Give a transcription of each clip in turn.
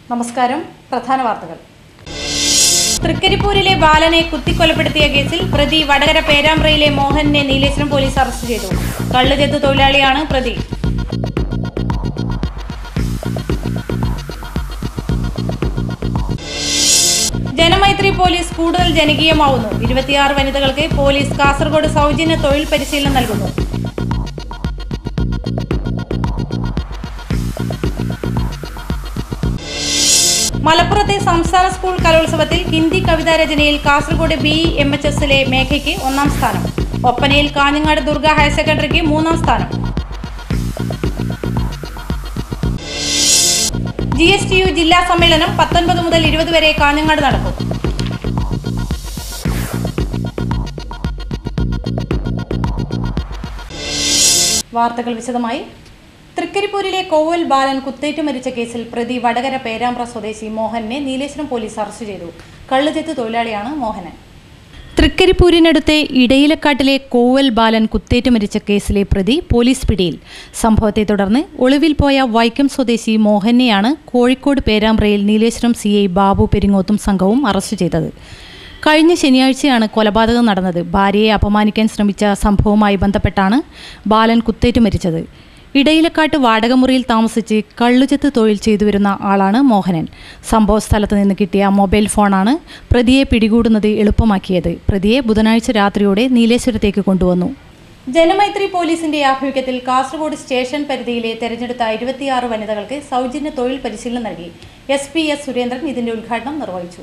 നമസ്കാരം പ്രധാന വാർത്തകൾ തൃക്കരിപ്പൂരിലെ ബാലനെ കുത്തിക്കൊലപ്പെടുത്തിയ കേസിൽ പ്രതി വടകര പേരാമ്പ്രയിലെ മോഹനെ നീലേശ്വരം പോലീസ് അറസ്റ്റ് ചെയ്തു കള്ളുചെത്ത് തൊഴിലാളിയാണ് പ്രതി ജനമൈത്രി പോലീസ് കൂടുതൽ ജനകീയമാവുന്നു ഇരുപത്തിയാറ് വനിതകൾക്ക് പോലീസ് കാസർഗോഡ് സൗജന്യ തൊഴിൽ പരിശീലനം നൽകുന്നു മലപ്പുറത്തെ സംസ്ഥാന സ്കൂൾ കലോത്സവത്തിൽ ഹിന്ദി കവിതാ രചനയിൽ കാസർഗോഡ് ബി എം എച്ച് എസിലെ മേഘയ്ക്ക് ഒന്നാം സ്ഥാനം ഒപ്പനയിൽ കാഞ്ഞങ്ങാട് ദുർഗ ഹയർ സെക്കൻഡറിക്ക് മൂന്നാം സ്ഥാനം ജി എസ് ടി യു ജില്ലാ സമ്മേളനം പത്തൊൻപത് മുതൽ ഇരുപത് വരെ കാഞ്ഞങ്ങാട് നടക്കും വാർത്തകൾ വിശദമായി തൃക്കരിപ്പൂരിലെ കോവൽ ബാലൻ കുത്തേറ്റ് മരിച്ച കേസിൽ പ്രതി വടകര പേരാമ്പ്ര സ്വദേശി മോഹനെ നീലേശ്വരം പോലീസ് അറസ്റ്റ് ചെയ്തു കള്ളുചെത്ത് തൊഴിലാളിയാണ് മോഹനൻ തൃക്കരിപ്പൂരിനടുത്തെ ഇടയിലക്കാട്ടിലെ കോവൽ ബാലൻ കുത്തേറ്റ് മരിച്ച കേസിലെ പ്രതി പോലീസ് പിടിയിൽ സംഭവത്തെ തുടർന്ന് ഒളിവിൽ പോയ വൈക്കം സ്വദേശി മോഹനെയാണ് കോഴിക്കോട് പേരാമ്പ്രയിൽ നീലേശ്വരം സി ഐ ബാബു പെരിങ്ങോത്തും സംഘവും അറസ്റ്റ് ചെയ്തത് കഴിഞ്ഞ ശനിയാഴ്ചയാണ് കൊലപാതകം നടന്നത് ഭാര്യയെ അപമാനിക്കാൻ ശ്രമിച്ച സംഭവവുമായി ബന്ധപ്പെട്ടാണ് ബാലൻ കുത്തേറ്റ് മരിച്ചത് ഇടയിലക്കാട്ട് വാടകമുറിയിൽ താമസിച്ച് കള്ളുചെത്ത് തൊഴിൽ ചെയ്തു വരുന്ന ആളാണ് മോഹനൻ സംഭവ സ്ഥലത്ത് നിന്ന് കിട്ടിയ മൊബൈൽ ഫോണാണ് പ്രതിയെ പിടികൂടുന്നത് എളുപ്പമാക്കിയത് പ്രതിയെ ബുധനാഴ്ച രാത്രിയോടെ നീലേശ്വരത്തേക്ക് കൊണ്ടുവന്നു ജനമൈത്രി പോലീസിന്റെ ആഭിമുഖ്യത്തിൽ കാസർഗോഡ് സ്റ്റേഷൻ പരിധിയിലെ തെരഞ്ഞെടുത്ത ഇരുപത്തിയാറ് വനിതകൾക്ക് സൗജന്യ തൊഴിൽ പരിശീലനം നൽകി എസ് പി എസ് സുരേന്ദ്രൻ ഇതിന്റെ ഉദ്ഘാടനം നിർവഹിച്ചു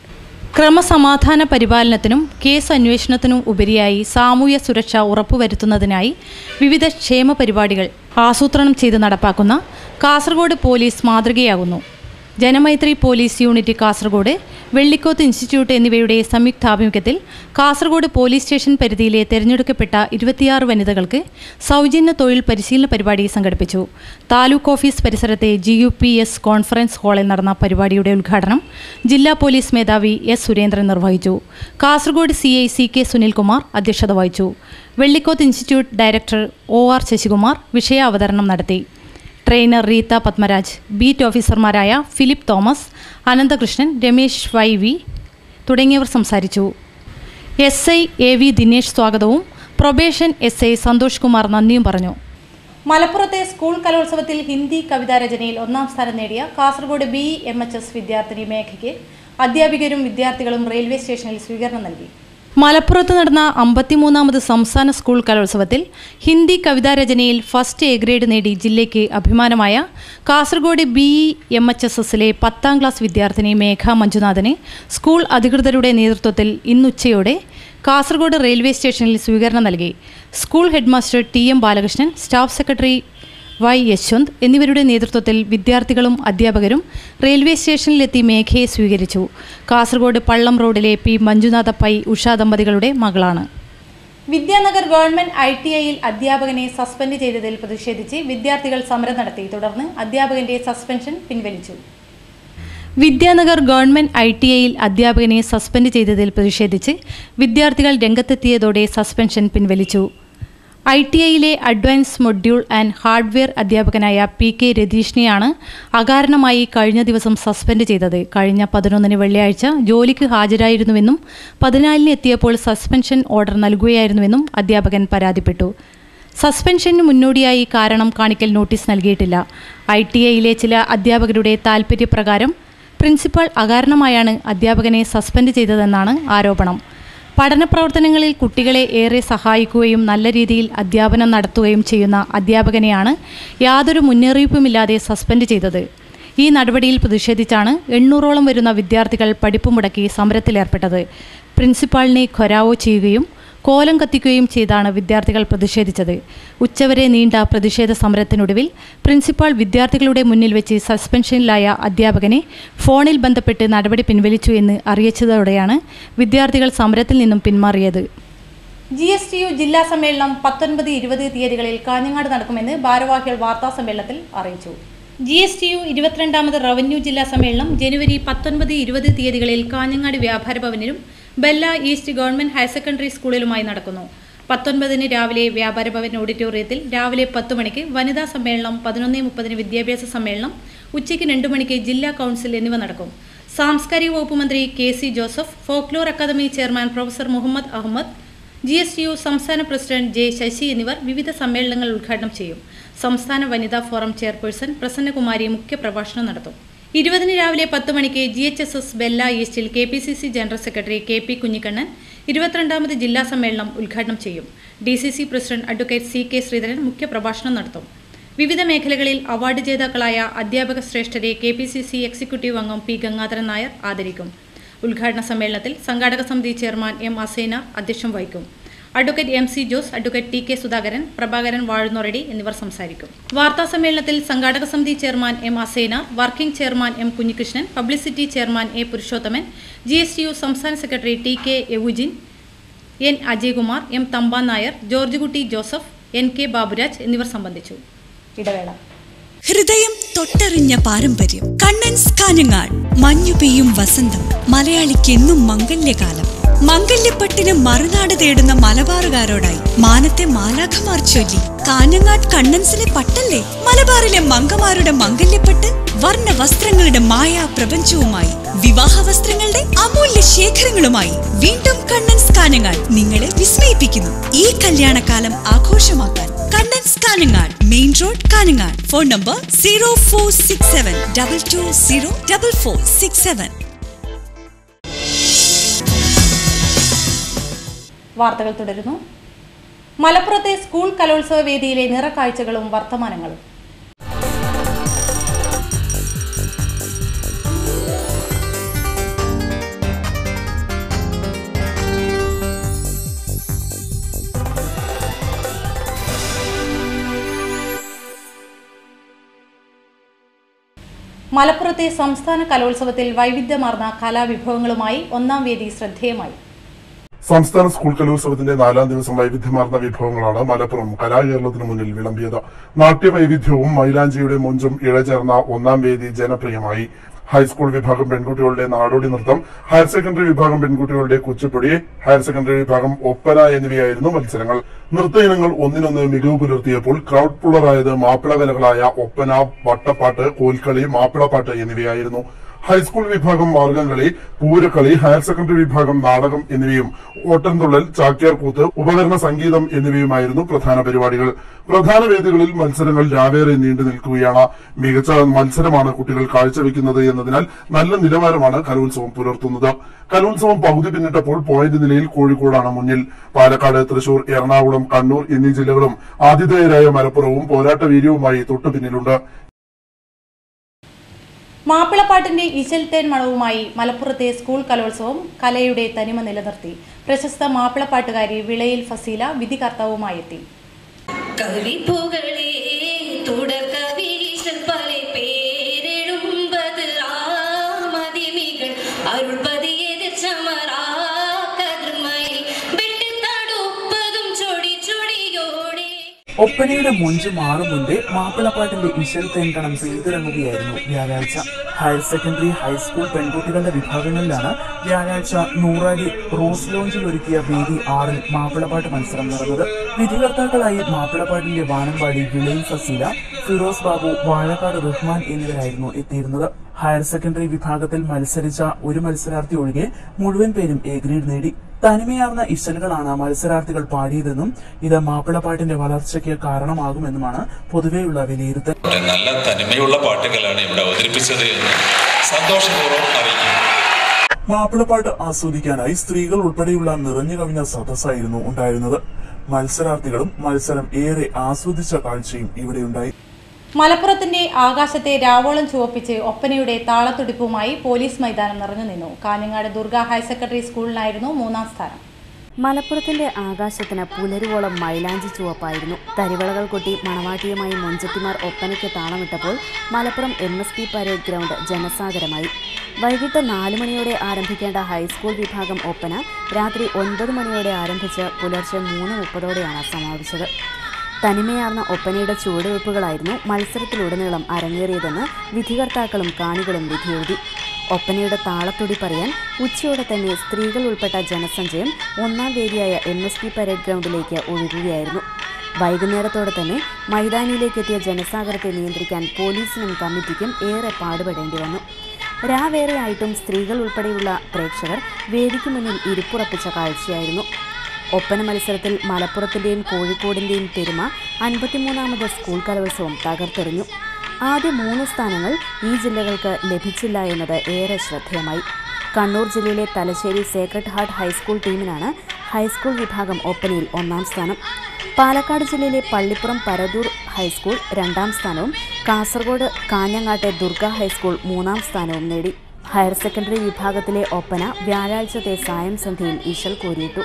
ക്രമസമാധാന പരിപാലനത്തിനും കേസ് അന്വേഷണത്തിനും ഉപരിയായി സാമൂഹ്യ സുരക്ഷ ഉറപ്പുവരുത്തുന്നതിനായി വിവിധ ക്ഷേമ പരിപാടികൾ ആസൂത്രണം ചെയ്ത് നടപ്പാക്കുന്ന കാസർഗോഡ് പോലീസ് മാതൃകയാകുന്നു Janamaithri police unit Kasaragod Vellikoth institute എന്നിവയുടെ സംയുക്താഭിമുഖ്യത്തിൽ കാസർഗോഡ് പോലീസ് സ്റ്റേഷൻ പരിധിയിലെ തെരഞ്ഞെടുക്കപ്പെട്ട ഇരുപത്തിയാറ് വനിതകൾക്ക് സൗജന്യ തൊഴിൽ പരിശീലന പരിപാടി സംഘടിപ്പിച്ചു താലൂക്ക് ഓഫീസ് പരിസരത്തെ G U P S conference ഹാളിൽ നടന്ന പരിപാടിയുടെ ഉദ്ഘാടനം ജില്ലാ പോലീസ് മേധാവി എസ് സുരേന്ദ്രൻ നിർവഹിച്ചു Kasaragod C I C K Sunilkumar അധ്യക്ഷത വഹിച്ചു Vellikoth institute director O R Sasikumar വിഷയാവതരണം നടത്തി ട്രെയിനർ റീത്ത പത്മരാജ് ബീറ്റ് ഓഫീസർമാരായ ഫിലിപ്പ് തോമസ് അനന്തകൃഷ്ണൻ രമേശ് വൈ വി തുടങ്ങിയവർ സംസാരിച്ചു S I A V Dinesh സ്വാഗതവും probation S I Santhosh Kumar നന്ദിയും പറഞ്ഞു മലപ്പുറത്തെ സ്കൂൾ കലോത്സവത്തിൽ ഹിന്ദി കവിതാ രചനയിൽ ഒന്നാം സ്ഥാനം നേടിയ Kasaragod B M H S വിദ്യാർത്ഥിനി മേഘയ്ക്ക് അധ്യാപികരും വിദ്യാർത്ഥികളും റെയിൽവേ സ്റ്റേഷനിൽ സ്വീകരണം നൽകി മലപ്പുറത്ത് നടന്ന അമ്പത്തിമൂന്നാമത് സംസ്ഥാന സ്കൂൾ കലോത്സവത്തിൽ ഹിന്ദി കവിതാ രചനയിൽ ഫസ്റ്റ് എ ഗ്രേഡ് നേടി ജില്ലയ്ക്ക് അഭിമാനമായ Kasaragod B M H S എസിലെ പത്താം ക്ലാസ് വിദ്യാർത്ഥിനി മേഘ മഞ്ജുനാഥന് സ്കൂൾ അധികൃതരുടെ നേതൃത്വത്തിൽ ഇന്നുച്ചയോടെ കാസർഗോഡ് റെയിൽവേ സ്റ്റേഷനിൽ സ്വീകരണം നൽകി school headmaster T M Balakrishnan staff secretary Y Yashwanth എന്നിവരുടെ നേതൃത്വത്തിൽ വിദ്യാർത്ഥികളും അധ്യാപകരും റെയിൽവേ സ്റ്റേഷനിലെത്തി മേഘയെ സ്വീകരിച്ചു കാസർഗോഡ് പള്ളം റോഡിലെ പി മഞ്ജുനാഥ പൈ ഉഷ ദമ്പതികളുടെ മകളാണ് വിദ്യാനഗർ ഗവൺമെന്റ് ഐ ടി ഐയിൽ അധ്യാപകനെ സസ്പെൻഡ് ചെയ്തതിൽ പ്രതിഷേധിച്ച് വിദ്യാർത്ഥികൾ സമരം നടത്തി തുടർന്ന് അധ്യാപകന്റെ സസ്പെൻഷൻ പിൻവലിച്ചു വിദ്യാനഗർ ഗവൺമെന്റ് ഐ ടി ഐയിൽ അധ്യാപകനെ സസ്പെൻഡ് ചെയ്തതിൽ പ്രതിഷേധിച്ച് വിദ്യാർത്ഥികൾ രംഗത്തെത്തിയതോടെ സസ്പെൻഷൻ പിൻവലിച്ചു ഐ ടി ഐയിലെ അഡ്വാൻസ് മൊഡ്യൂൾ ആൻഡ് ഹാർഡ്വെയർ അധ്യാപകനായ പി കെ രതീഷിനെയാണ് അകാരണമായി കഴിഞ്ഞ ദിവസം സസ്പെൻഡ് ചെയ്തത് കഴിഞ്ഞ പതിനൊന്നിന് വെള്ളിയാഴ്ച ജോലിക്ക് ഹാജരായിരുന്നുവെന്നും പതിനാലിന് എത്തിയപ്പോൾ സസ്പെൻഷൻ ഓർഡർ നൽകുകയായിരുന്നുവെന്നും അധ്യാപകൻ പരാതിപ്പെട്ടു സസ്പെൻഷന് മുന്നോടിയായി കാരണം കാണിക്കൽ നോട്ടീസ് നൽകിയിട്ടില്ല ഐ ടി ഐയിലെ ചില അധ്യാപകരുടെ താൽപ്പര്യപ്രകാരം പ്രിൻസിപ്പൽ അകാരണമായാണ് അധ്യാപകനെ സസ്പെൻഡ് ചെയ്തതെന്നാണ് ആരോപണം പഠന പ്രവർത്തനങ്ങളിൽ കുട്ടികളെ ഏറെ സഹായിക്കുകയും നല്ല രീതിയിൽ അധ്യാപനം നടത്തുകയും ചെയ്യുന്ന അധ്യാപകനെയാണ് യാതൊരു മുന്നറിയിപ്പുമില്ലാതെ സസ്പെൻഡ് ചെയ്തത് ഈ നടപടിയിൽ പ്രതിഷേധിച്ചാണ് എണ്ണൂറോളം വരുന്ന വിദ്യാർത്ഥികൾ പഠിപ്പ് മുടക്കി സമരത്തിലേർപ്പെട്ടത് പ്രിൻസിപ്പാളിനെ ഖൊരാവോ ചെയ്യുകയും കോലം കത്തിക്കുകയും ചെയ്താണ് വിദ്യാർത്ഥികൾ പ്രതിഷേധിച്ചത് ഉച്ചവരെ നീണ്ട പ്രതിഷേധ സമരത്തിനൊടുവിൽ പ്രിൻസിപ്പാൾ വിദ്യാർത്ഥികളുടെ മുന്നിൽ വെച്ച് സസ്പെൻഷനിലായ അധ്യാപകനെ ഫോണിൽ ബന്ധപ്പെട്ട് നടപടി പിൻവലിച്ചു എന്ന് അറിയിച്ചതോടെയാണ് വിദ്യാർത്ഥികൾ സമരത്തിൽ നിന്നും പിന്മാറിയത് ജി എസ് ടി യു ജില്ലാ സമ്മേളനം പത്തൊൻപത് ഇരുപത് തീയതികളിൽ കാഞ്ഞങ്ങാട് നടക്കുമെന്ന് ഭാരവാഹികൾ വാർത്താ സമ്മേളനത്തിൽ അറിയിച്ചു ജി എസ് ടി യു ഇരുപത്തിരണ്ടാമത് റവന്യൂ ജില്ലാ സമ്മേളനം ജനുവരി പത്തൊൻപത് ഇരുപത് തീയതികളിൽ കാഞ്ഞങ്ങാട് വ്യാപാര ഭവനിലും Bella east government higher secondary സ്കൂളിലുമായി നടക്കുന്നു പത്തൊൻപതിന് രാവിലെ വ്യാപാര ഭവൻ ഓഡിറ്റോറിയത്തിൽ രാവിലെ പത്ത് മണിക്ക് വനിതാ സമ്മേളനം പതിനൊന്ന് മുപ്പതിന് വിദ്യാഭ്യാസ സമ്മേളനം ഉച്ചയ്ക്ക് രണ്ടു മണിക്ക് ജില്ലാ കൗൺസിൽ എന്നിവ നടക്കും സാംസ്കാരിക വകുപ്പ് മന്ത്രി K C Joseph folklore academy chairman professor Muhammad Ahmed G S T U സംസ്ഥാന പ്രസിഡന്റ് ജെ ശശി എന്നിവർ വിവിധ സമ്മേളനങ്ങൾ ഉദ്ഘാടനം ചെയ്യും സംസ്ഥാന വനിതാ ഫോറം ചെയർപേഴ്സൺ പ്രസന്നകുമാരി മുഖ്യപ്രഭാഷണം നടത്തും ഇരുപതിന് രാവിലെ പത്ത് മണിക്ക് G H S S Bella ഈസ്റ്റിൽ K P C C general secretary K P Kunhikannan ഇരുപത്തിരണ്ടാമത് ജില്ലാ സമ്മേളനം ഉദ്ഘാടനം ചെയ്യും D C C president advocate C K Sreedharan മുഖ്യപ്രഭാഷണം നടത്തും വിവിധ മേഖലകളിൽ അവാർഡ് ജേതാക്കളായ അധ്യാപക ശ്രേഷ്ഠരെ K P C C executive അംഗം പി ഗംഗാധരൻ നായർ ആദരിക്കും ഉദ്ഘാടന സമ്മേളനത്തിൽ സംഘാടക സമിതി ചെയർമാൻ എം അസൈന അധ്യക്ഷം വഹിക്കും advocate M C Jose advocate T K Sudhakaran Prabhakaran Vazhunnoradi എന്നിവർ സംസാരിക്കും വാർത്താ സമ്മേളനത്തിൽ സംഘാടക സമിതി chairman M Asaina working chairman M Kunhikrishnan publicity chairman A Purushothaman G S T U സംസ്ഥാന സെക്രട്ടറി T K Eugene N Ajaykumar M Thampan Nair George Kutty Joseph N K Baburaj എന്നിവർ സംബന്ധിച്ചു ഇടവേള ഹൃദയം തൊട്ടറിഞ്ഞ പാരമ്പര്യം കണ്ണൻസ് കാഞ്ഞങ്ങാട് മഞ്ഞു പെയ്യും വസന്തം മലയാളിക്കെന്നും മംഗല്യകാലം മംഗല്യപ്പട്ടിന് മറുനാട് തേടുന്ന മലബാറുകാരോടായി മാനത്തെ മാലാഖമാർ ചൊല്ലി കാഞ്ഞങ്ങാട് കണ്ണൻസിലെ പട്ടല്ലേ മലബാറിലെ മങ്കമാരുടെ മംഗല്യപ്പട്ട് വർണ്ണ വസ്ത്രങ്ങളുടെ മായാ പ്രപഞ്ചവുമായി വിവാഹ വസ്ത്രങ്ങളുടെ അമൂല്യ ശേഖരങ്ങളുമായി വീണ്ടും കണ്ണൻസ് കാഞ്ഞങ്ങാട് നിങ്ങളെ വിസ്മയിപ്പിക്കുന്നു ഈ കല്യാണകാലം ആഘോഷമാക്കാൻ Kannan's Kanhangad main road Kanhangad phone number zero four six seven double two zero double four six seven വാർത്തകൾ തുടരുന്നു മലപ്പുറത്തെ സ്കൂൾ കലോത്സവ വേദിയിലെ നിറക്കാഴ്ചകളും വർത്തമാനങ്ങളും മലപ്പുറത്തെ സംസ്ഥാന കലോത്സവത്തിൽ വൈവിധ്യമാർന്ന കലാവിഭവങ്ങളുമായി ഒന്നാം വേദി ശ്രദ്ധേയമായി സംസ്ഥാന സ്കൂൾ കലോത്സവത്തിന്റെ നാലാം ദിവസം വൈവിധ്യമാർന്ന വിഭവങ്ങളാണ് മലപ്പുറം കലാകേരളത്തിന് മുന്നിൽ വിളമ്പിയത് നാട്യവൈവിധ്യവും മൈലാഞ്ചിയുടെ മൊഞ്ചും ഇഴചേർന്ന ഒന്നാം വേദി ജനപ്രിയമായി ഹൈസ്കൂൾ വിഭാഗം പെൺകുട്ടികളുടെ നാടോടി നൃത്തം ഹയർ സെക്കൻഡറി വിഭാഗം പെൺകുട്ടികളുടെ കുച്ചിപ്പുടി ഹയർ സെക്കൻഡറി വിഭാഗം ഒപ്പന എന്നിവയായിരുന്നു മത്സരങ്ങൾ നൃത്ത ഇനങ്ങൾ ഒന്നിനൊന്ന് മികവ് പുലർത്തിയപ്പോൾ ക്രൗഡ് പുള്ളറായത് മാപ്പിളകലകളായ ഒപ്പന വട്ടപ്പാട്ട് കോൽക്കളി മാപ്പിളപ്പാട്ട് എന്നിവയായിരുന്നു ഹൈസ്കൂൾ വിഭാഗം മാർഗംകളി പൂരക്കളി ഹയർ സെക്കൻഡറി വിഭാഗം നാടകം എന്നിവയും ഓട്ടംതുള്ളൽ ചാക്യാർകൂത്ത് ഉപകരണ സംഗീതം എന്നിവയുമായിരുന്നു പ്രധാന പരിപാടികൾ പ്രധാന വേദികളിൽ മത്സരങ്ങൾ രാവേറെ നീണ്ടു നിൽക്കുകയാണ് മികച്ച മത്സരമാണ് കുട്ടികൾ കാഴ്ചവെക്കുന്നത് എന്നതിനാൽ നല്ല നിലവാരമാണ് കലോത്സവം പുലർത്തുന്നത് കലോത്സവം പകുതി പിന്നിട്ടപ്പോൾ പോയിന്റ് നിലയിൽ കോഴിക്കോടാണ് മുന്നിൽ പാലക്കാട് തൃശൂർ എറണാകുളം കണ്ണൂർ എന്നീ ജില്ലകളും ആതിഥേയരായ മലപ്പുറവും പോരാട്ട വീര്യവുമായി തൊട്ടുപിന്നിലുണ്ട് മാപ്പിളപ്പാട്ടിന്റെ ഇശൽത്തേൻ മണവുമായി മലപ്പുറത്തെ സ്കൂൾ കലോത്സവം കലയുടെ തനിമ നിലനിർത്തി പ്രശസ്ത മാപ്പിളപ്പാട്ടുകാരി വിളയിൽ ഫസീല വിധികർത്താവുമായെത്തി കവിപ്പുകളെ തുടർകവീശൽ പല പേരെഴുമ്പത് ആമതിമികൾ അരുൾപതിയെതിർ ചമറാ കതിർമയിൽ വിട്ട് തടുപ്പതും ചൊടി ചൊടിയോടെ ഒപ്പനയുടെ മൊഞ്ച് മാറും മുൻപേ മാപ്പിളപ്പാട്ടിന്റെ ഇശൽ തെങ്കണം പെയ്തിറങ്ങുകയായിരുന്നു വ്യാഴാഴ്ച ഹയർ സെക്കൻഡറി ഹൈസ്കൂൾ പെൺകുട്ടികളുടെ വിഭാഗങ്ങളിലാണ് വ്യാഴാഴ്ച നൂറാടി റോസ് ലോഞ്ചിൽ ഒരുക്കിയ വേദി ആറിൽ മാപ്പിളപ്പാട്ട് മത്സരം നടന്നത് വിധികർത്താക്കളായി മാപ്പിളപ്പാട്ടിന്റെ വാനമ്പാടി വിളയിൽ ഫസീല ഫിറോസ് ബാബു വാഴക്കാട് റഹ്മാൻ എന്നിവരായിരുന്നു എത്തിയിരുന്നത് ഹയർ സെക്കൻഡറി വിഭാഗത്തിൽ മത്സരിച്ച ഒരു മത്സരാർത്ഥി ഒഴികെ മുഴുവൻ പേരും എ ഗ്രേഡ് നേടി തനിമയാർന്ന ഇശലുകളാണ് മത്സരാർത്ഥികൾ പാടിയതെന്നും ഇത് മാപ്പിളപ്പാട്ടിന്റെ വളർച്ചയ്ക്ക് കാരണമാകുമെന്നുമാണ് പൊതുവെയുള്ള വിലയിരുത്തൽ വളരെ നല്ല തനിമയുള്ള പാട്ടുകളാണ് ഇവിടെ അവതരിപ്പിച്ചത് എന്ന് സന്തോഷപൂർവ്വം അറിയിക്കുന്നു മാപ്പിളപ്പാട്ട് ആസ്വദിക്കാനായി സ്ത്രീകൾ ഉൾപ്പെടെയുള്ള നിറഞ്ഞു കവിഞ്ഞ സദസ്സായിരുന്നു ഉണ്ടായിരുന്നത് മത്സരാർത്ഥികളും മത്സരം ഏറെ ആസ്വദിച്ച കാഴ്ചയും ഇവിടെയുണ്ടായി മലപ്പുറത്തിന്റെ ആകാശത്തെ രാവോളം ചുവപ്പിച്ച് ഒപ്പനയുടെ താളത്തുടിപ്പുമായി പോലീസ് മൈതാനം നിറഞ്ഞു നിന്നു കാഞ്ഞങ്ങാട് ദുർഗ ഹയർ സെക്കൻഡറി സ്കൂളിനായിരുന്നു മൂന്നാം സ്ഥാനം മലപ്പുറത്തിന്റെ ആകാശത്തിന് പുലരുവോളം മൈലാഞ്ചി ചുവപ്പായിരുന്നു തരിവളകൾ കൊട്ടി മണവാട്ടിയുമായി മൊഞ്ചത്തിമാർ ഒപ്പനയ്ക്ക് താളമിട്ടപ്പോൾ Malappuram M S P parade ground ജനസാഗരമായി വൈകിട്ട് നാല് മണിയോടെ ആരംഭിക്കേണ്ട ഹൈസ്കൂൾ വിഭാഗം ഒപ്പന രാത്രി ഒൻപത് മണിയോടെ ആരംഭിച്ച് പുലർച്ചെ മൂന്ന് മുപ്പതോടെയാണ് സമാപിച്ചത് തനിമയാർന്ന ഒപ്പനയുടെ ചുവടുവയ്പ്പുകളായിരുന്നു മത്സരത്തിലുടനീളം അരങ്ങേറിയതെന്ന് വിധികർത്താക്കളും കാണികളും വിധിയെഴുതി ഒപ്പനയുടെ താളത്തൊടി പറയാൻ ഉച്ചയോടെ തന്നെ സ്ത്രീകൾ ഉൾപ്പെട്ട ജനസഞ്ചയം ഒന്നാം വേദിയായ എം എസ് പി പരേഡ് ഗ്രൗണ്ടിലേക്ക് ഒഴുകുകയായിരുന്നു വൈകുന്നേരത്തോടെ തന്നെ മൈതാനിയിലേക്ക് എത്തിയ ജനസാഗരത്തെ നിയന്ത്രിക്കാൻ പോലീസിനും കമ്മിറ്റിക്കും ഏറെ പാടുപെടേണ്ടി വന്നു രാവേറെയായിട്ടും സ്ത്രീകൾ ഉൾപ്പെടെയുള്ള പ്രേക്ഷകർ വേദിക്ക് മുന്നിൽ ഇരിപ്പുറപ്പിച്ച കാഴ്ചയായിരുന്നു ഒപ്പന മത്സരത്തിൽ മലപ്പുറത്തിൻ്റെയും കോഴിക്കോടിൻ്റെയും പെരുമ അൻപത്തിമൂന്നാമത് സ്കൂൾ കലോത്സവം തകർത്തെറിഞ്ഞു ആദ്യ മൂന്ന് സ്ഥാനങ്ങൾ ഈ ജില്ലകൾക്ക് ലഭിച്ചില്ല എന്നത് ഏറെ ശ്രദ്ധേയമായി കണ്ണൂർ ജില്ലയിലെ തലശ്ശേരി സേക്രഡ് ഹാർട്ട് ഹൈസ്കൂൾ ടീമിനാണ് ഹൈസ്കൂൾ വിഭാഗം ഒപ്പനയിൽ ഒന്നാം സ്ഥാനം പാലക്കാട് ജില്ലയിലെ പള്ളിപ്പുറം പരദൂർ ഹൈസ്കൂൾ രണ്ടാം സ്ഥാനവും കാസർഗോഡ് കാഞ്ഞങ്ങാട്ടെ ദുർഗ ഹൈസ്കൂൾ മൂന്നാം സ്ഥാനവും നേടി ഹയർ സെക്കൻഡറി വിഭാഗത്തിലെ ഒപ്പന വ്യാഴാഴ്ചത്തെ സായം സന്ധ്യയിൽ ഇശൽ കോരിയിട്ടു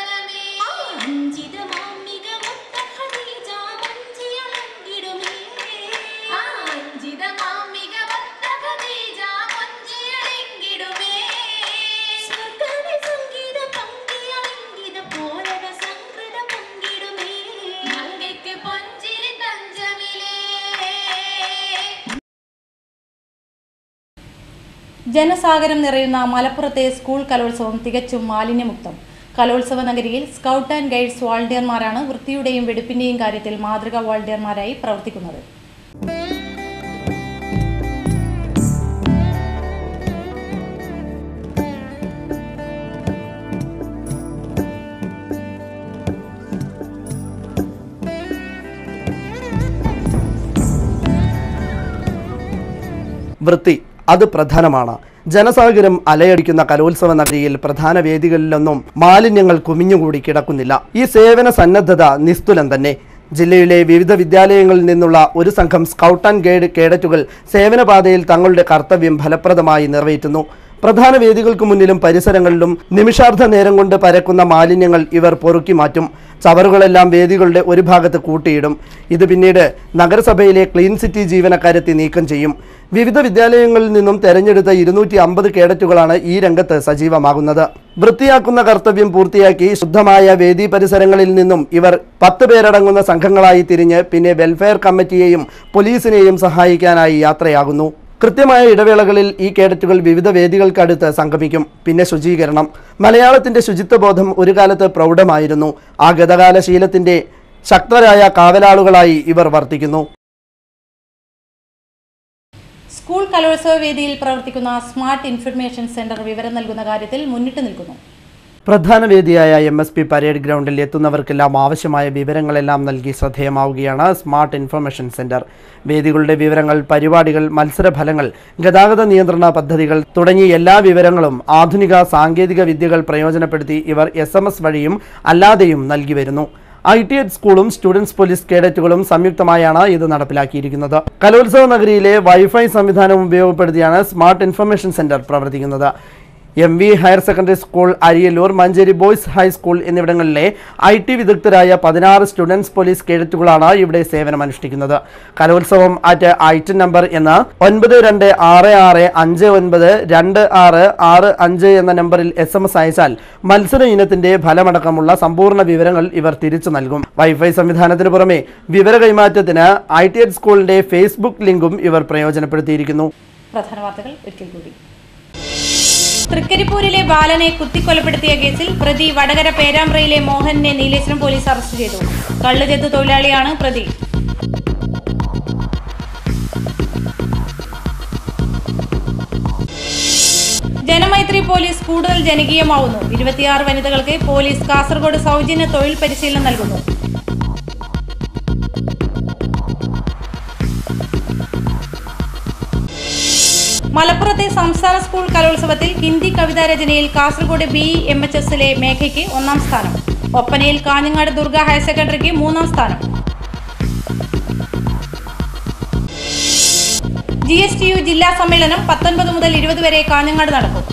ജനസാഗരം നിറയുന്ന മലപ്പുറത്തെ സ്കൂൾ കലോത്സവം തികച്ചും മാലിന്യമുക്തം കലോത്സവ നഗരിയിൽ സ്കൗട്ട് ആൻഡ് ഗൈഡ്സ് വാളണ്ടിയർമാരാണ് വൃത്തിയുടെയും വെടുപ്പിന്റെയും കാര്യത്തിൽ മാതൃകാ വാളണ്ടിയർമാരായി പ്രവർത്തിക്കുന്നത് വൃത്തി അത് പ്രധാനമാണ് ജനസാഗരം അലയടിക്കുന്ന കലോത്സവ നഗരിയിൽ പ്രധാന വേദികളിലൊന്നും മാലിന്യങ്ങൾ കുമിഞ്ഞുകൂടി കിടക്കുന്നില്ല ഈ സേവന സന്നദ്ധത നിസ്തുലം തന്നെ ജില്ലയിലെ വിവിധ വിദ്യാലയങ്ങളിൽ നിന്നുള്ള ഒരു സംഘം സ്കൗട്ട് ആൻഡ് ഗൈഡ് കേഡറ്റുകൾ സേവനപാതയിൽ തങ്ങളുടെ കർത്തവ്യം ഫലപ്രദമായി നിറവേറ്റുന്നു പ്രധാന വേദികൾക്ക് മുന്നിലും പരിസരങ്ങളിലും നിമിഷാർദ്ധ നേരം കൊണ്ട് പരക്കുന്ന മാലിന്യങ്ങൾ ഇവർ പൊറുക്കി മാറ്റും ചവറുകളെല്ലാം വേദികളുടെ ഒരു ഭാഗത്ത് കൂട്ടിയിടും ഇത് പിന്നീട് നഗരസഭയിലെ ക്ലീൻ സിറ്റി ജീവനക്കാരെത്തി നീക്കം ചെയ്യും വിവിധ വിദ്യാലയങ്ങളിൽ നിന്നും തെരഞ്ഞെടുത്ത ഇരുന്നൂറ്റി അമ്പത് കേഡറ്റുകളാണ് ഈ രംഗത്ത് സജീവമാകുന്നത് വൃത്തിയാക്കുന്ന കർത്തവ്യം പൂർത്തിയാക്കി ശുദ്ധമായ വേദി പരിസരങ്ങളിൽ നിന്നും ഇവർ പത്ത് പേരടങ്ങുന്ന സംഘങ്ങളായി തിരിഞ്ഞ് പിന്നെ വെൽഫെയർ കമ്മിറ്റിയെയും പോലീസിനെയും സഹായിക്കാനായി യാത്രയാകുന്നു കൃത്യമായ ഇടവേളകളിൽ ഈ കേഡറ്റുകൾ വിവിധ വേദികൾക്കടുത്ത് സംഗമിക്കും പിന്നെ ശുചീകരണം മലയാളത്തിന്റെ ശുചിത്വബോധം ഒരു കാലത്ത് പ്രൗഢമായിരുന്നു ആ ഗതകാല ശീലത്തിന്റെ ശക്തരായ കാവലാളുകളായി ഇവർ വർത്തിക്കുന്നു സ്കൂൾ കലോത്സവ വേദിയിൽ പ്രവർത്തിക്കുന്ന സ്മാർട്ട് ഇൻഫർമേഷൻ സെന്റർ വിവരം നൽകുന്ന കാര്യത്തിൽ മുന്നിട്ട് നിൽക്കുന്നു പ്രധാന വേദിയായ എം എസ് പി പരേഡ് ഗ്രൗണ്ടിൽ എത്തുന്നവർക്കെല്ലാം ആവശ്യമായ വിവരങ്ങളെല്ലാം നൽകി ശ്രദ്ധേയമാവുകയാണ് സ്മാർട്ട് ഇൻഫർമേഷൻ സെന്റർ വേദികളുടെ വിവരങ്ങൾ പരിപാടികൾ മത്സരഫലങ്ങൾ ഗതാഗത നിയന്ത്രണ പദ്ധതികൾ തുടങ്ങി എല്ലാ വിവരങ്ങളും ആധുനിക സാങ്കേതിക വിദ്യകൾ പ്രയോജനപ്പെടുത്തി ഇവർ എസ് എം എസ് വഴിയും അല്ലാതെയും നൽകി വരുന്നു ഐ ടി എച്ച് സ്കൂളും സ്റ്റുഡൻസ് പോലീസ് കേഡറ്റുകളും സംയുക്തമായാണ് ഇത് നടപ്പിലാക്കിയിരിക്കുന്നത് കലോത്സവ നഗരിയിലെ വൈഫൈ സംവിധാനം ഉപയോഗപ്പെടുത്തിയാണ് സ്മാർട്ട് ഇൻഫർമേഷൻ സെന്റർ പ്രവർത്തിക്കുന്നത് M V higher secondary school Ariyallur Manjeri boys high school എന്നിവിടങ്ങളിലെ ഐ ടി വിദഗ്ധരായ പതിനാറ് സ്റ്റുഡൻസ് പോലീസ് കേഡറ്റുകളാണ് ഇവിടെ സേവനമനുഷ്ഠിക്കുന്നത് കലോത്സവം അറ്റ് ഐറ്റം നമ്പർ എന്ന ഒൻപത് രണ്ട് ആറ് ആറ് അഞ്ച് ഒൻപത് രണ്ട് ആറ് ആറ് അഞ്ച് എന്ന നമ്പറിൽ എസ് എം എസ് അയച്ചാൽ മത്സര ഇനത്തിന്റെ ഫലമടക്കമുള്ള സമ്പൂർണ്ണ വിവരങ്ങൾ ഇവർ തിരിച്ചു നൽകും വൈഫൈ സംവിധാനത്തിന് പുറമെ വിവര കൈമാറ്റത്തിന് ഐ ടി എച്ച് സ്കൂളിന്റെ ഫേസ്ബുക്ക് ലിങ്കും ഇവർ പ്രയോജനപ്പെടുത്തിയിരിക്കുന്നു പ്രധാന വാർത്തകൾ ഒരിക്കൽ കൂടി തൃക്കരിപ്പൂരിലെ ബാലനെ കുത്തിക്കൊലപ്പെടുത്തിയ കേസിൽ പ്രതി വടകര പേരാമ്പ്രയിലെ മോഹനെ നീലേശ്വരം പോലീസ് അറസ്റ്റ് ചെയ്തു കള്ളുചെത്ത് തൊഴിലാളിയാണ് പ്രതി ജനമൈത്രി പോലീസ് കൂടുതൽ ജനകീയമാവുന്നു ഇരുപത്തിയാറ് വനിതകൾക്ക് പോലീസ് കാസർഗോഡ് സൗജന്യ തൊഴിൽ പരിശീലനം നൽകുന്നു മലപ്പുറത്തെ സംസ്ഥാന സ്കൂൾ കലോത്സവത്തിൽ ഹിന്ദി കവിതാ രചനയിൽ കാസർഗോഡ് ബി എം എച്ച് എസിലെ മേഘയ്ക്ക് ഒന്നാം സ്ഥാനം ഒപ്പനയിൽ കാഞ്ഞങ്ങാട് ദുർഗ ഹയർ സെക്കൻഡറിക്ക് മൂന്നാം സ്ഥാനം ജി എസ് ടി യു ജില്ലാ സമ്മേളനം പത്തൊൻപത് മുതൽ ഇരുപത് വരെ കാഞ്ഞങ്ങാട് നടക്കും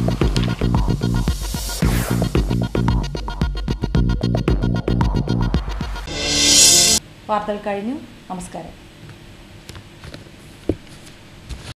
വാർത്തകൾ കഴിഞ്ഞു നമസ്കാരം